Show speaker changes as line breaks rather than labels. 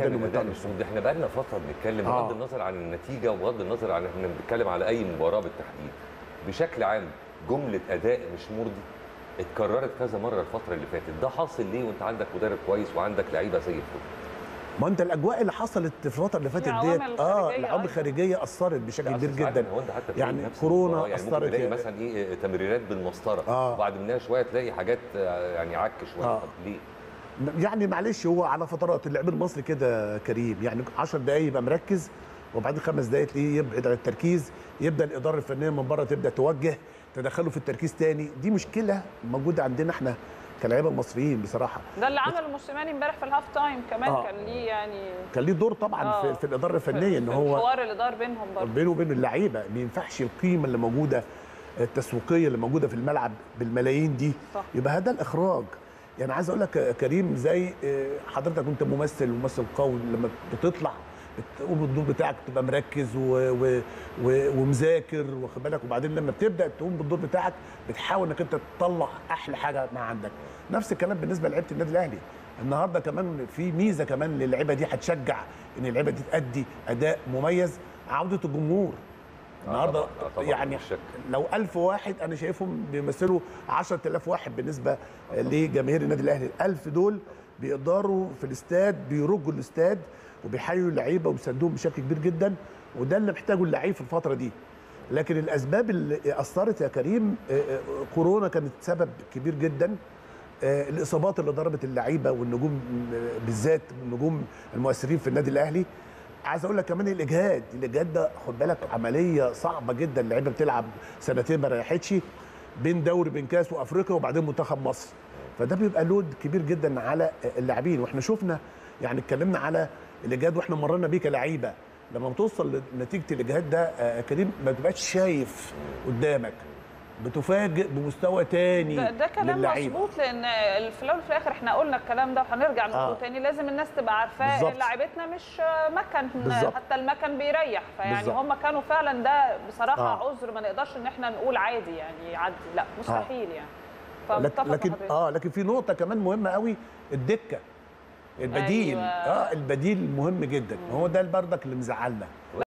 كان
ومنتهى
الاداء
الصعوبة.
مش ده احنا بقالنا فتره بنتكلم
آه.
بغض النظر عن النتيجه وبغض النظر عن احنا بنتكلم على اي مباراه بالتحديد بشكل عام جمله اداء مش مرضي اتكررت كذا مره الفتره اللي فاتت ده حاصل ليه وانت عندك مدرب كويس وعندك لعيبه زي الفل
ما انت الاجواء اللي حصلت في الفتره اللي فاتت
عوامل
ديت اه
خارجية
العوامل
أيضاً.
الخارجيه اثرت بشكل
لا،
كبير
أصل ساعات
جدا
هو انت حتى
يعني
تلاقي نفس
كورونا
المباراة، يعني ممكن
أثرت
تلاقي
كده.
مثلا ايه تمريرات بالمسطره
آه.
وبعد منها شويه تلاقي حاجات آه، يعني عك شويه
آه.
طب ليه؟
يعني معلش هو على فترات اللعيب المصري كده كريم يعني 10 دقايق يبقى مركز وبعدين خمس دقايق تلاقيه يبعد عن التركيز يبدا الاداره الفنيه من بره تبدا توجه تدخله في التركيز تاني دي مشكله موجوده عندنا احنا كلاعيبه مصريين بصراحه
ده اللي عمله موسيماني امبارح في الهاف تايم كمان
آه.
كان ليه يعني
كان ليه دور طبعا
آه.
في, في الاداره الفنيه ان
في
هو
الحوار اللي دار بينهم برضه
بينه وبين اللعيبه ما ينفعش القيمه اللي موجوده التسويقيه اللي موجوده في الملعب بالملايين دي
صح.
يبقى هذا الاخراج يعني عايز اقول لك يا كريم زي آه، حضرتك كنت ممثل وممثل قوي لما بتطلع بتقوم بالدور بتاعك تبقى مركز و... و... و... ومذاكر واخد بالك وبعدين لما بتبدا تقوم بالدور بتاعك بتحاول انك انت تطلع احلى حاجه ما عندك نفس الكلام بالنسبه لعيبه النادي الاهلي النهارده كمان في ميزه كمان للعيبه دي هتشجع ان اللعيبه دي تادي اداء مميز عوده الجمهور النهارده
طبعاً، آه طبعاً،
يعني
مفيش شك.
لو ألف واحد أنا شايفهم بيمثلوا 10000 واحد بالنسبة لجماهير النادي الأهلي الألف دول بيقدروا في الاستاد بيرجوا الاستاد وبيحيوا اللعيبة وبيساندوهم بشكل كبير جدا وده اللي محتاجه اللعيب في الفترة دي لكن الأسباب اللي أثرت يا كريم آه، آه، كورونا كانت سبب كبير جدا آه، الإصابات اللي ضربت اللعيبة والنجوم آه، بالذات النجوم المؤثرين في النادي الأهلي عايز اقول لك كمان الاجهاد الاجهاد ده خد بالك عمليه صعبه جدا اللعيبه بتلعب سنتين ما ريحتش بين دوري بين كاس وافريقيا وبعدين منتخب مصر فده بيبقى لود كبير جدا على اللاعبين واحنا شفنا يعني اتكلمنا على الاجهاد واحنا مرنا بيه كلعيبه لما بتوصل لنتيجه الاجهاد ده آه، يا كريم ما بتبقاش شايف قدامك بتفاجئ بمستوى تاني
ده, ده كلام
للعيبة.
مظبوط لان في الاول وفي الاخر احنا قلنا الكلام ده وهنرجع نقوله
آه.
تاني لازم الناس تبقى عارفاه
بالظبط.
ان لعيبتنا مش مكن
بالظبط.
حتى المكن بيريح فيعني
بالظبط.
هم كانوا فعلا ده بصراحه
آه.
عذر ما نقدرش ان احنا نقول عادي يعني يعدي لا مستحيل يعني
لك-
فمتفق مع
لكن
حضرتك.
اه لكن في نقطه كمان مهمه قوي الدكه البديل
أيوة.
اه البديل مهم جدا هو ده برضك اللي مزعلنا